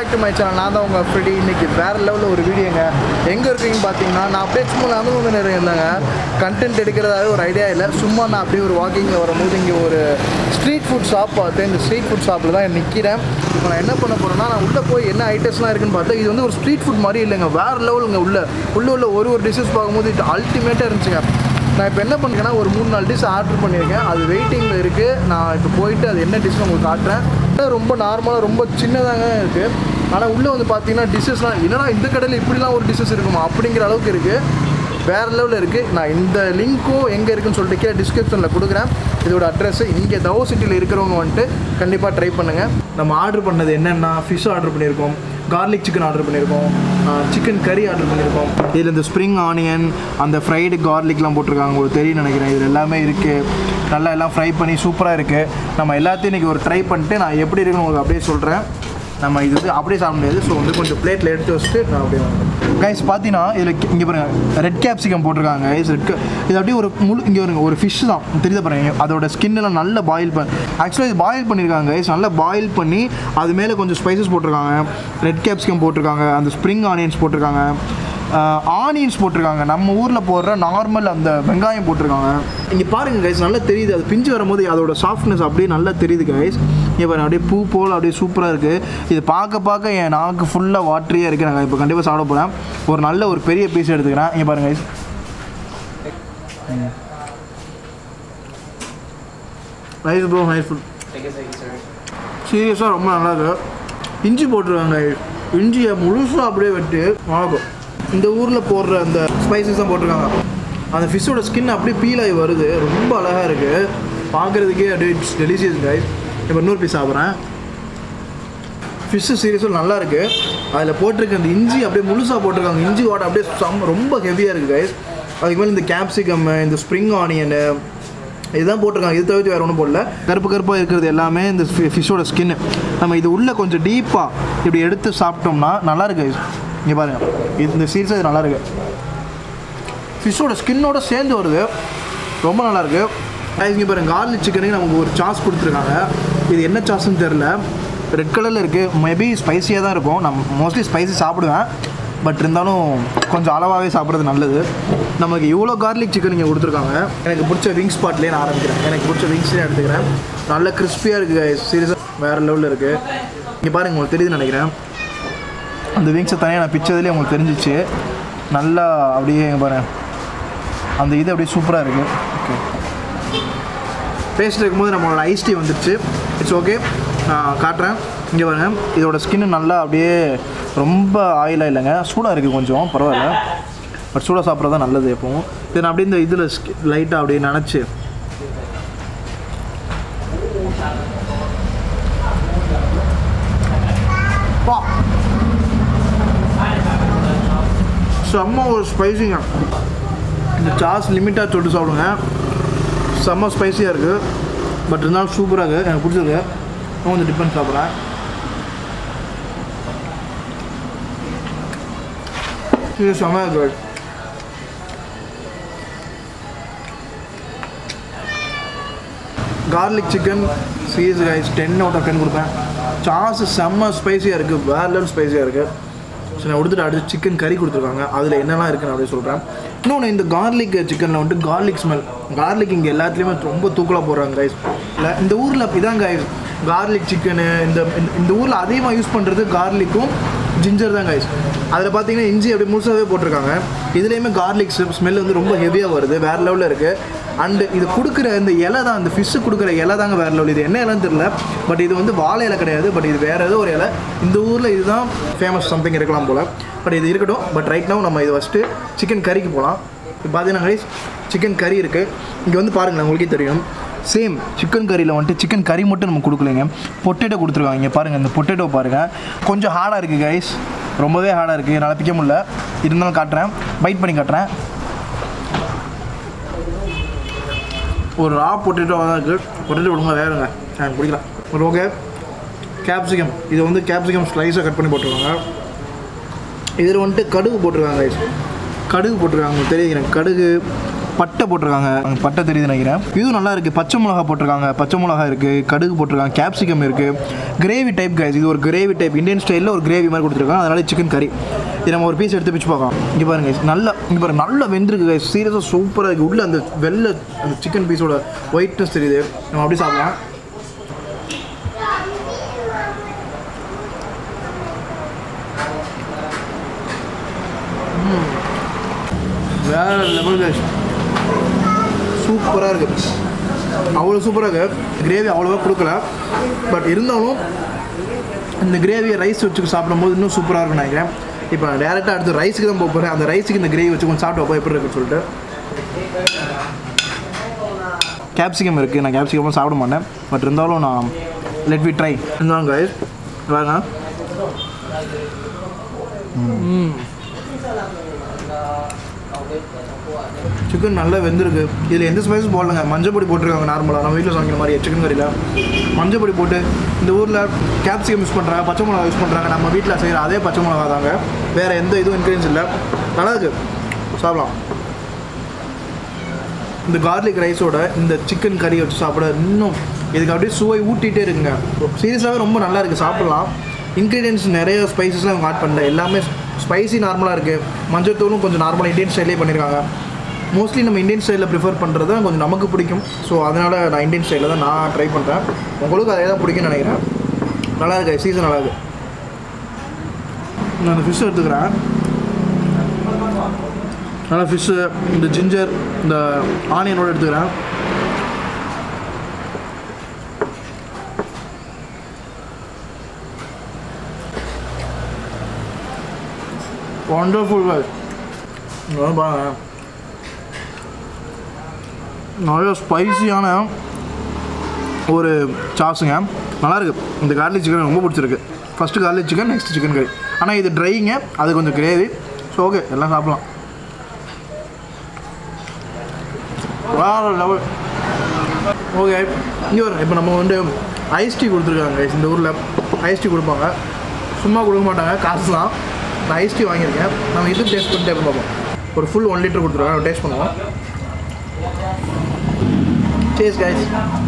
Back to my channel நான் தான் உங்கள் ஃப்ரெடி இன்னைக்கு வேறு லெவலில் ஒரு வீடியோங்க எங்கே இருக்கீங்கன்னு பார்த்தீங்கன்னா நான் அப்படியே சும்மா நடந்து வந்து நிறைய இருந்தாங்க கண்டென்ட் எடுக்கிறதாவே ஒரு ஐடியா இல்லை சும்மா நான் அப்படியே ஒரு வாக்கிங்கில் வரும்போது இங்கே ஒரு ஸ்ட்ரீட் ஃபுட் ஷாப் பார்த்தேன் இந்த ஸ்ட்ரீட் ஃபுட் ஷாப்பில் தான் நிற்கிறேன் இப்போ நான் என்ன பண்ண போகிறேன்னா நான் உள்ளே போய் என்ன ஐட்டம்ஸ்லாம் இருக்குன்னு பார்த்தா இது வந்து ஒரு ஸ்ட்ரீட் ஃபுட் மாதிரி இல்லைங்க வேறு லெவலுங்க உள்ள உள்ள உள்ள ஒரு ஒரு டிஷ்ஷஸ் பார்க்கும்போது இது அல்டிமேட்டாக இருந்துச்சுங்க நான் இப்போ என்ன பண்ணிருக்கேன்னா ஒரு மூணு நாலு டிஷ் ஆர்டர் பண்ணியிருக்கேன் அது வெயிட்டிங்கில் இருக்குது நான் இப்போ போயிட்டு அது என்ன டிஷ்னு உங்களுக்கு காட்டுறேன் அது ரொம்ப நார்மலாக ரொம்ப சின்னதாங்க இருக்குது ஆனால் உள்ளே வந்து பார்த்தீங்கன்னா டிஷ்ஷஸ்லாம் என்னடா இந்த கடையில் இப்படிலாம் ஒரு டிஷ்ஷஸ் இருக்குமா அப்படிங்கிற அளவுக்கு இருக்குது வேறு லெவலில் இருக்குது நான் இந்த லிங்க்கும் எங்கே இருக்குன்னு சொல்லிட்டு கீழே டிஸ்கிரிப்ஷனில் கொடுக்குறேன் இதோட அட்ரஸ் இங்கே தவோ சிட்டியில் இருக்கிறவங்க வந்துட்டு கண்டிப்பாக ட்ரை பண்ணுங்கள் நம்ம ஆர்டர் பண்ணது என்னென்னா ஃபிஷ் ஆர்டர் பண்ணியிருக்கோம் கார்லிக் சிக்கன் ஆர்டர் பண்ணியிருக்கோம் சிக்கன் கறி ஆர்டர் பண்ணியிருக்கோம் இதில் இந்த ஸ்ப்ரிங் ஆனியன் அந்த ஃப்ரைடு கார்லிக்லாம் போட்டிருக்காங்க உங்களுக்கு தெரியும் நினைக்கிறேன் இதில் எல்லாமே இருக்குது நல்லா எல்லாம் ஃப்ரை பண்ணி சூப்பராக இருக்குது நம்ம எல்லாத்தையும் இன்றைக்கி ஒரு ட்ரை பண்ணிட்டு நான் எப்படி இருக்குன்னு உங்களுக்கு அப்படியே சொல்கிறேன் நம்ம இது வந்து அப்படியே சாப்பிட முடியாது ஸோ வந்து கொஞ்சம் பிளேட்டில் எடுத்து வச்சுட்டு நான் அப்படியே கைஸ் பார்த்தீங்கன்னா இதில் இங்கே பாருங்க ரெட் கேப்சிகம் போட்டிருக்காங்க கைஸ் ரெட் இது அப்படியே ஒரு முழு இங்கே வருங்க ஒரு ஃபிஷ் தான் தெரியுதா பாருங்க அதோட skin எல்லாம் நல்லா பாயில் பண்ணி ஆக்சுவலாக இது பாயில் பண்ணியிருக்காங்க கைஸ் நல்லா பாயில் பண்ணி அது மேலே கொஞ்சம் ஸ்பைசஸ் போட்டிருக்காங்க ரெட் கேப்சிகம் போட்டிருக்காங்க அந்த ஸ்ப்ரிங் ஆனியன்ஸ் போட்டிருக்காங்க ஆனியன்ஸ் போட்டிருக்காங்க நம்ம ஊரில் போடுற நார்மல் அந்த வெங்காயம் போட்டிருக்காங்க இங்கே பாருங்க கைஸ் நல்லா தெரியுது அது பிஞ்சு வரும்போது அதோட சாஃப்ட்னஸ் அப்படியே நல்லா தெரியுது கைஸ் இங்கே பாருங்க அப்படியே பூ போல் அப்படியே சூப்பராக இருக்குது இது பார்க்க பார்க்க என் நாக்கு ஃபுல்லாக வாட்டரியாக இருக்குது நாங்கள் இப்போ கண்டிப்பாக சாப்பிட போகிறேன் ஒரு நல்ல ஒரு பெரிய பீஸ் எடுத்துக்கிறேன் இங்கே பாருங்க guys nice bro nice food சீரியஸாக ரொம்ப நல்லா இருக்கு இஞ்சி போட்டிருக்காங்க இஞ்சியை முழுசாக அப்படியே வெட்டி ஆகும் இந்த ஊரில் போடுற அந்த ஸ்பைசஸ் தான் போட்டிருக்காங்க அந்த ஃபிஷ்ஷோட ஸ்கின் அப்படியே பீல் ஆகி வருது ரொம்ப அழகாக இருக்குது பார்க்குறதுக்கே அப்படியே இட்ஸ் டெலிஷியஸ் கைஸ் இப்போ இன்னொரு பீஸ் சாப்பிட்றேன் ஃபிஷ்ஷு சீரியஸும் நல்லா இருக்குது அதில் போட்டிருக்க அந்த இஞ்சி அப்படியே முழுசாக போட்டிருக்காங்க இஞ்சி வாட்டர் அப்படியே சம் ரொம்ப ஹெவியாக இருக்குது கைஸ் அதுக்கு மேலே இந்த கேப்சிகம் இந்த ஸ்ப்ரிங் ஆனியனு இதுதான் போட்டிருக்காங்க இது தவிர்த்து வேறு ஒன்றும் போடல கருப்பு கருப்பாக இருக்கிறது எல்லாமே இந்த ஃபிஷ்ஷோட ஸ்கின்னு நம்ம இது உள்ளே கொஞ்சம் டீப்பாக இப்படி எடுத்து சாப்பிட்டோம்னா நல்லா இருக்கு guys. இங்கே பாருங்க இது இந்த சீரியஸாக இது நல்லா இருக்கு ஃபிஷ்ஷோட ஸ்கின்னோட சேர்ந்து வருது ரொம்ப நல்லா இருக்கு guys, இங்கே பாருங்க கார்லிக் சிக்கனுக்கு நமக்கு ஒரு சாஸ் கொடுத்துருக்காங்க இது என்ன சாஸ்ன்னு தெரில ரெட் கலரில் இருக்குது மேபி ஸ்பைசியாக தான் இருக்கும் நான் மோஸ்ட்லி ஸ்பைசி சாப்பிடுவேன் பட் இருந்தாலும் கொஞ்சம் அளவாகவே சாப்பிட்றது நல்லது நமக்கு இவ்வளோ கார்லிக் சிக்கன் இங்கே கொடுத்துருக்காங்க எனக்கு பிடிச்ச விங் ஸ்பாட்லேயே நான் ஆரம்பிக்கிறேன் எனக்கு பிடிச்ச விங்ஸ்லேயே எடுத்துக்கிறேன் நல்ல கிறிஸ்பியாக இருக்குது சீரியஸாக வேறு லெவலில் இருக்குது இங்கே பாருங்க உங்களுக்கு தெரியுதுன்னு நினைக்கிறேன் அந்த விங்ஸை தனியாக நான் பிச்சதுலேயே உங்களுக்கு தெரிஞ்சிச்சு நல்லா அப்படியே இங்க பாருங்க அந்த இது அப்படியே சூப்பராக இருக்குது ஓகே பேசிட்டு இருக்கும்போது நம்மளோட ஐஸ் டீ வந்துடுச்சு இட்ஸ் ஓகே நான் காட்டுறேன் இங்கே பாருங்க இதோட ஸ்கின்னு நல்லா அப்படியே ரொம்ப ஆயிலாக இல்லைங்க சூடாக இருக்குது கொஞ்சம் பரவாயில்ல பட் சூடாக சாப்பிட்றது தான் நல்லது எப்பவும் இது நான் அப்படியே இந்த இதில் லைட்டாக அப்படியே நினச்சி பா செம்ம ஒரு ஸ்பைசிங்க இந்த சாஸ் லிமிட்டாக தொட்டு சாப்பிடுங்க செம்ம ஸ்பைசியாக இருக்குது பட் இருந்தாலும் சூப்பராக இருக்குது எனக்கு பிடிச்சிருக்கு நான் கொஞ்சம் டிஃபன் சாப்பிட்றேன் இது செம்ம இருக்குது garlic chicken cheese rice ten out of ten கொடுப்பேன் சாஸ் செம்ம ஸ்பைசியாக இருக்குது வேறு லெவல் ஸ்பைசியாக இருக்குது ஸோ நான் கொடுத்துட்டு அடுத்து சிக்கன் கறி கொடுத்துருக்காங்க அதில் என்னெல்லாம் இருக்குன்னு அப்படியே சொல்கிறேன் இன்னொன்று இந்த கார்லிக் சிக்கனில் வந்துட்டு கார்லிக் ஸ்மெல் கார்லிக் இங்கே எல்லாத்துலேயுமே ரொம்ப தூக்கலாக போடுறாங்க ரைஸ் இல்லை இந்த ஊரில் இதான் கைஸ் கார்லிக் சிக்கனு இந்த இந்த- இந்த ஊரில் அதிகமாக யூஸ் பண்ணுறது கார்லிக்கும் ஜிஞ்சர் தான் கைஸ் அதில் பார்த்தீங்கன்னா இஞ்சி அப்படியே முழுசாகவே போட்டிருக்காங்க இதுலேயுமே கார்லிக் ஸ்மெல் வந்து ரொம்ப ஹெவியாக வருது வேறு லெவலில் இருக்குது அண்டு இது கொடுக்குற இந்த இலை தான் இந்த ஃபிஷ்ஷு கொடுக்குற இலை தாங்க வேறு லெவல் இது என்ன இலைன்னு தெரியல பட் இது வந்து வாழை இலை கிடையாது பட் இது வேறு ஏதோ ஒரு இலை இந்த ஊரில் இதுதான் ஃபேமஸ் சம்திங் இருக்கலாம் போல் பட் இது இருக்கட்டும் பட் ரைட் now நம்ம இதை ஃபஸ்ட்டு சிக்கன் கறிக்கு போகலாம் இப்போ பார்த்தீங்கன்னா guys சிக்கன் கறி இருக்குது இங்கே வந்து பாருங்களேன் உங்களுக்கே தெரியும் சேம் சிக்கன் கறியில் வந்துட்டு சிக்கன் கறி மட்டும் நம்ம கொடுக்கலைங்க பொட்டேட்டோ கொடுத்துருக்காங்க இங்கே பாருங்கள் இந்த பொட்டேட்டோ பாருங்கள் கொஞ்சம் ஹார்டாக இருக்குது கைஸ் ரொம்பவே ஹார்டாக இருக்குது என்னால் பிக்க முடியல இருந்தாலும் காட்டுறேன் பைட் பண்ணி காட்டுறேன் ஒரு ரா பொட்டேட்டோவாக தான் இருக்குது பொட்டேட்டோ விடுங்க வேறுங்க எனக்கு பிடிக்கல ஒரு ஓகே கேப்சிகம் இது வந்து கேப்சிகம் ஸ்லைஸாக கட் பண்ணி போட்டிருக்காங்க இதில் வந்துட்டு கடுகு போட்டிருக்காங்க guys. கடுகு போட்டிருக்காங்க உங்களுக்கு தெரியுங்க கடுகு பட்டை போட்டிருக்காங்க அங்க பட்டை தெரியுது நினைக்கிறேன் இதுவும் நல்லா இருக்குது பச்சை மிளகா போட்டிருக்காங்க பச்சை மிளகா இருக்குது கடுகு போட்டிருக்காங்க கேப்சிகம் இருக்குது கிரேவி டைப் கைஸ் இது ஒரு கிரேவி டைப் இந்தியன் ஸ்டைலில் ஒரு கிரேவி மாதிரி கொடுத்துருக்காங்க அதனால சிக்கன் கறி இது நம்ம ஒரு பீஸ் எடுத்து பிச்சு பார்க்கலாம் இங்கே பாருங்க guys. நல்லா இங்கே பாருங்க நல்லா வெந்திருக்கு கைஸ் சீரியஸாக சூப்பராக இருக்குது உள்ள அந்த வெள்ளை அந்த சிக்கன் பீஸோட ஒயிட்னஸ் தெரியுது நம்ம அப்படியே சாப்பிடலாம் ம். வேற லெவல் கைஸ் சூப்பராக இருக்குது அவ்வளோ சூப்பராக இருக்குது கிரேவி அவ்வளோவா கொடுக்கல பட் இருந்தாலும் இந்த கிரேவியை ரைஸ் வச்சு சாப்பிடும்போது இன்னும் சூப்பராக இருக்கும்னு நினைக்கிறேன் இப்போ நான் டேரெக்டாக அடுத்து ரைஸுக்கு தான் போக போகிறேன் அந்த ரைஸுக்கு இந்த கிரேவி வச்சு கொஞ்சம் சாப்பிட்டு வைப்போம் எப்படி இருக்குன்னு சொல்லிட்டு கேப்சிகம் இருக்குது நான் கேப்சிகமாக சாப்பிட மாட்டேன் பட் இருந்தாலும் நான் லெட் வி ட்ரை இருந்தாலும் கைஸ் வாங்க சிக்கன் நல்லா வெந்திருக்கு இதில் எந்த ஸ்பைஸும் போடலங்க மஞ்சள் பொடி போட்டிருக்காங்க நார்மலாக நம்ம வீட்டில் சமைக்கிற மாதிரி சிக்கன் கறியில் மஞ்சள் பொடி போட்டு இந்த ஊரில் கேப்சிகம் யூஸ் பண்ணுறாங்க பச்சை மிளகா யூஸ் பண்ணுறாங்க நம்ம வீட்டில் செய்கிற அதே பச்சை மிளகா தாங்க வேறு எந்த இதுவும் இன்க்ரீடியன்ஸ் இல்லை நல்லா இருக்கு சாப்பிடலாம் இந்த கார்லிக் ரைஸோட இந்த சிக்கன் கறி வச்சு சாப்பிட இன்னும் இதுக்கு அப்படியே சுவை ஊட்டிகிட்டே இருக்குங்க சீரியஸாகவே ரொம்ப நல்லா இருக்குது சாப்பிடலாம் இன்க்ரீடியன்ஸ் நிறைய ஸ்பைசஸ்லாம் அவங்க ஆட் பண்ணல எல்லாமே ஸ்பைசி நார்மலாக இருக்குது மஞ்சள் தூளும் கொஞ்சம் நார்மலாக இந்தியன் ஸ்டைலே பண்ணியிருக்காங்க மோஸ்ட்லி நம்ம இந்தியன் ஸ்டைலில் ப்ரிஃபர் பண்ணுறது தான் கொஞ்சம் நமக்கு பிடிக்கும் ஸோ அதனால் நான் இந்தியன் ஸ்டைலில் தான் நான் ட்ரை பண்ணுறேன் உங்களுக்கு அதே தான் பிடிக்கும்னு நினைக்கிறேன் நல்லா இருக்கு சீசன் நல்லா இருக்கு நான் அந்த ஃபிஷ் எடுத்துக்கிறேன் நல்லா ஃபிஷ்ஷு இந்த ஜிஞ்சர் இந்த ஆனியனோட எடுத்துக்கிறேன் ஒண்டர்ஃபுல் பாருங்க நிறைய ஸ்பைசியான ஒரு சாஸுங்க நல்லா இருக்கு இந்த கார்லிக் சிக்கன் ரொம்ப பிடிச்சிருக்கு first garlic chicken next chicken curry ஆனால் இது ட்ரைங்க அது கொஞ்சம் கிரேவி ஸோ ஓகே எல்லாம் சாப்பிடலாம் வேறு லெவல் ஓகே இங்கே வரும் இப்போ நம்ம வந்து ஐஸ் டீ கொடுத்துருக்காங்க guys. இந்த ஊரில் ஐஸ் டீ கொடுப்பாங்க சும்மா கொடுக்க மாட்டாங்க காசு தான் நான் ஐஸ் டீ வாங்கியிருக்கேன் நம்ம இது டேஸ்ட் பண்ணி டேப் பார்ப்போம் ஒரு ஃபுல் ஒன் லிட்டர் கொடுத்துருக்காங்க டேஸ்ட் பண்ணுவோம் சேஸ் கைஸ்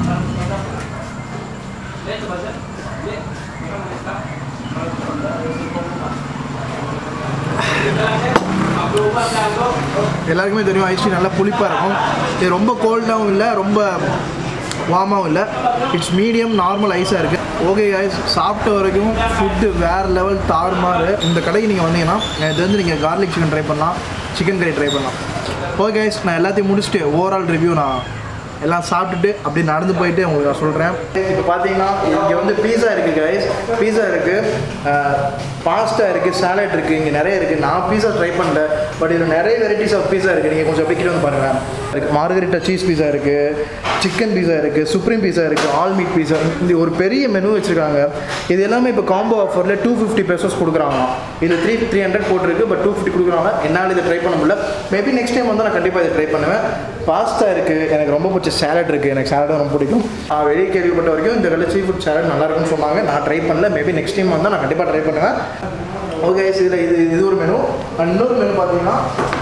எல்லாருக்குமே தெரியும் ஐஸ் டீ நல்லா புளிப்பாக இருக்கும் இது ரொம்ப கோல்டாகவும் இல்லை ரொம்ப வார்மாகவும் இல்லை இட்ஸ் மீடியம் நார்மல் ஐஸாக இருக்குது ஓகே கைஸ் சாப்பிட்ட வரைக்கும் ஃபுட்டு வேறு லெவல் தாறுமாறு இந்த கடைக்கு நீங்கள் வந்தீங்கன்னா இது வந்து நீங்கள் கார்லிக் சிக்கன் ட்ரை பண்ணலாம் சிக்கன் கறி ட்ரை பண்ணலாம் ஓகே கைஸ் நான் எல்லாத்தையும் முடிச்சுட்டு ஓவரால் ரிவ்யூ நான் எல்லாம் சாப்பிட்டுட்டு அப்படி நடந்து போயிட்டு உங்களுக்கு நான் சொல்கிறேன் இப்போ பார்த்தீங்கன்னா இங்கே வந்து பீஸா இருக்குது கைஸ் பீஸா இருக்குது பாஸ்தா இருக்குது சாலட் இருக்குது இங்கே நிறைய இருக்குது நான் பீஸா ட்ரை பண்ணல பட் இதில் நிறைய வெரைட்டிஸ் ஆஃப் பீஸா இருக்குது நீங்கள் கொஞ்சம் அப்படியே வந்து பாருங்கள் இருக்குது மார்கரிட்டா சீஸ் பீஸா இருக்குது சிக்கன் பீஸா இருக்குது சுப்ரீம் பீஸா இருக்குது ஆல் மீட் பீஸா இந்த ஒரு பெரிய மெனு வச்சுருக்காங்க இது எல்லாமே இப்போ காம்போ ஆஃபரில் டூ ஃபிஃப்டி பெசோஸ் கொடுக்குறாங்க இது த்ரீ த்ரீ ஹண்ட்ரட் போட்டிருக்கு பட் டூ ஃபிஃப்டி கொடுக்குறாங்க என்னால் இதை ட்ரை பண்ண முடியல மேபி நெக்ஸ்ட் டைம் வந்து நான் கண்டிப்பாக இதை ட்ரை பண்ணுவேன் பாஸ்தா இருக்குது எனக்கு ரொம்ப பிடிச்ச சேலட் இருக்குது எனக்கு சேலடும் ரொம்ப பிடிக்கும் நான் வெளியே கேள்விப்பட்ட வரைக்கும் இந்த கடையில் சீ ஃபுட் சேலட் நல்லா இருக்கும்னு சொன்னாங்க நான் ட்ரை பண்ணல மேபி நெக்ஸ்ட் டைம் வந்தால் நான் கண்டிப்பாக ட்ரை பண்ணுவேன் ஓகே இதில் இது இது ஒரு மெனு அண்ட் இன்னொரு மெனு பார்த்தீங்கன்னா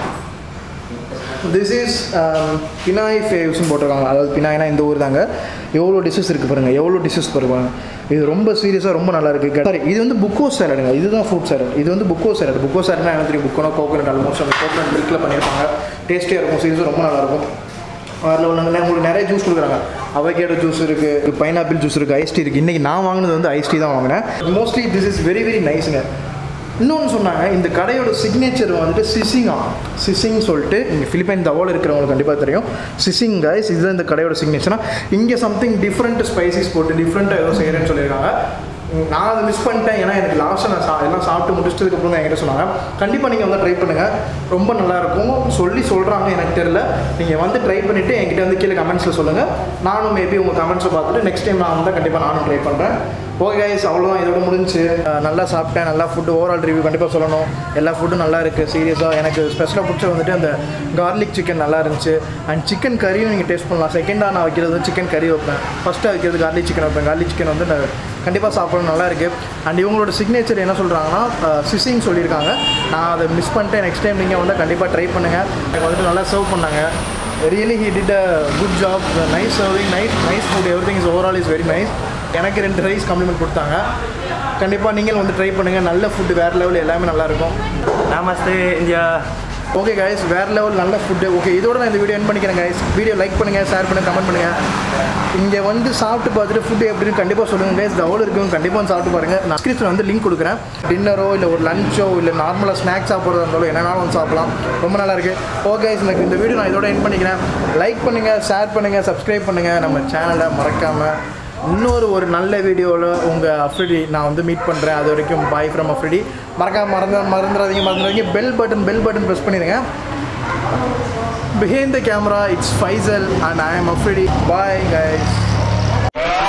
திஸ் இஸ் பினாய் ஃபேவ்ஸ்னு போட்டிருக்காங்க அதாவது பினாய்னா இந்த ஊர் தாங்க எவ்வளோ டிஷ்ஷஸ் இருக்குது பாருங்கள் எவ்வளோ டிஷ்ஷஸ் பாருங்க இது ரொம்ப சீரியஸாக ரொம்ப நல்லா இருக்குது சாரி இது வந்து புக்கோ சேலடுங்க இதுதான் ஃப்ரூட் சேலட் இது வந்து புக்கோ சேலட் புக்கோ சேலட்னா எனக்கு தெரியும் புக்கோனா கோகோனட் ஆல்மோஸ்ட் அந்த கோகோனட் மில்கில் பண்ணியிருப்பாங்க டேஸ்டியாக இருக்கும் சீரியஸாக ரொம்ப நல்லாயிருக்கும் அதில் ஒன்று உங்களுக்கு நிறைய ஜூஸ் கொடுக்குறாங்க அவகேடோ ஜூஸ் இருக்குது பைனாப்பிள் ஜூஸ் இருக்குது ஐஸ் டீ இருக்குது இன்றைக்கி நான் வாங்கினது வந்து ஐஸ் டீ தான் வாங்கினேன் mostly this is very very நைஸுங்க இன்னொன்று சொன்னாங்க இந்த கடையோட சிக்னேச்சர் வந்துட்டு சிசிங்கா சிசிங் சொல்லிட்டு இங்கே ஃபிலிப்பைன் தவோல் இருக்கிறவங்களுக்கு கண்டிப்பாக தெரியும் சிசிங் கைஸ் இதுதான் இந்த கடையோட சிக்னேச்சர்னா இங்கே சம்திங் டிஃப்ரெண்ட் ஸ்பைசஸ் போட்டு டிஃப்ரெண்ட்டாக ஏதோ செய்கிறேன்னு சொல்லியிருக்காங்க உம், நான் அதை மிஸ் பண்ணிட்டேன் ஏன்னா எனக்கு லாஸ்ட்டாக நான் சா எல்லாம் சாப்பிட்டு முடிச்சதுக்கப்புறம் தான் என்கிட்ட சொன்னாங்க கண்டிப்பாக நீங்கள் வந்து ட்ரை பண்ணுங்கள் ரொம்ப நல்லாயிருக்கும் சொல்லி சொல்கிறாங்க எனக்கு தெரில நீங்கள் வந்து ட்ரை பண்ணிவிட்டு என்கிட்ட வந்து கீழே கமெண்ட்ஸில் சொல்லுங்கள் நானும் மேபி உங்கள் கமெண்ட்ஸை பார்த்துட்டு நெக்ஸ்ட் டைம் நான் வந்தால் கண்டிப்பாக நானும் ட்ரை பண்ணுறேன் ஓகே கைஸ் அவ்வளோதான் இதோட முடிஞ்சு அஹ் நல்லா சாப்பிட்டேன் நல்லா ஃபுட்டு ஓவரால் ரிவ்யூ கண்டிப்பாக சொல்லணும் எல்லா ஃபுட்டும் நல்லா இருக்குது சீரியஸாக எனக்கு ஸ்பெஷலாக பிடிச்ச வந்துட்டு அந்த கார்லிக் சிக்கன் நல்லா இருந்துச்சு அண்ட் சிக்கன் கறியும் நீங்கள் டேஸ்ட் பண்ணலாம் செகண்டாக நான் வைக்கிறது வந்து சிக்கன் கறி வைப்பேன் ஃபஸ்ட்டாக வைக்கிறது கார்லிக் சிக்கன் வைப்பேன் கார்லிக் சிக்கன் வந்து நான் கண்டிப்பாக சாப்பிடணும் நல்லா இருக்குது அண்ட் இவங்களோட சிக்னேச்சர் என்ன சொல்கிறாங்கன்னா சிசிங் சொல்லியிருக்காங்க நான் அதை மிஸ் பண்ணிட்டேன் நெக்ஸ்ட் டைம் நீங்கள் வந்து கண்டிப்பாக ட்ரை பண்ணுங்கள் எனக்கு வந்துட்டு நல்லா சர்வ் பண்ணாங்க really he did a good job nice serving nice nice food everything is overall is very nice எனக்கு ரெண்டு ரைஸ் காம்ப்ளிமெண்ட் கொடுத்தாங்க கண்டிப்பாக நீங்களும் வந்து ட்ரை பண்ணுங்கள் நல்ல ஃபுட்டு வேறு லெவல் எல்லாமே நல்லாயிருக்கும் Namaste India. ஓகே கைஸ் வேறு லெவல் நல்ல ஃபுட்டு ஓகே இதோட நான் இந்த வீடியோ என் பண்ணிக்கிறேன் கைஸ் வீடியோ லைக் பண்ணுங்கள் ஷேர் பண்ணுங்கள் கமெண்ட் பண்ணுங்கள் இங்கே வந்து சாப்பிட்டு பார்த்துட்டு ஃபுட்டு எப்படின்னு கண்டிப்பாக சொல்லுங்கள் கைஸ் டவுல் இருக்கும் கண்டிப்பாக வந்து சாப்பிட்டு பாருங்கள் நான் டிஸ்கிரிப்ஷன் வந்து லிங்க் கொடுக்குறேன் டின்னரோ இல்லை ஒரு லஞ்சோ இல்லை நார்மலாக ஸ்நாக்ஸ் சாப்பிட்றதா இருந்தாலும் என்னன்னாலும் வந்து சாப்பிடலாம் ரொம்ப நல்லா இருக்குது ஓகே எனக்கு இந்த வீடியோ நான் இதோட என் பண்ணிக்கிறேன் லைக் பண்ணுங்கள் ஷேர் பண்ணுங்கள் சப்ஸ்கிரைப் பண்ணுங்கள் நம்ம சேனலை மறக்காமல் இன்னொரு ஒரு நல்ல வீடியோவில் உங்கள் அஃப்ரிடி நான் வந்து மீட் பண்ணுறேன் அது வரைக்கும் பாய் ஃப்ரம் அஃப்ரிடி மறக்காம மறந்து மறந்துடாதீங்க மறந்துடாதீங்க bell button bell button press பண்ணிடுங்க behind the camera it's Faisal and I am Afridi bye guys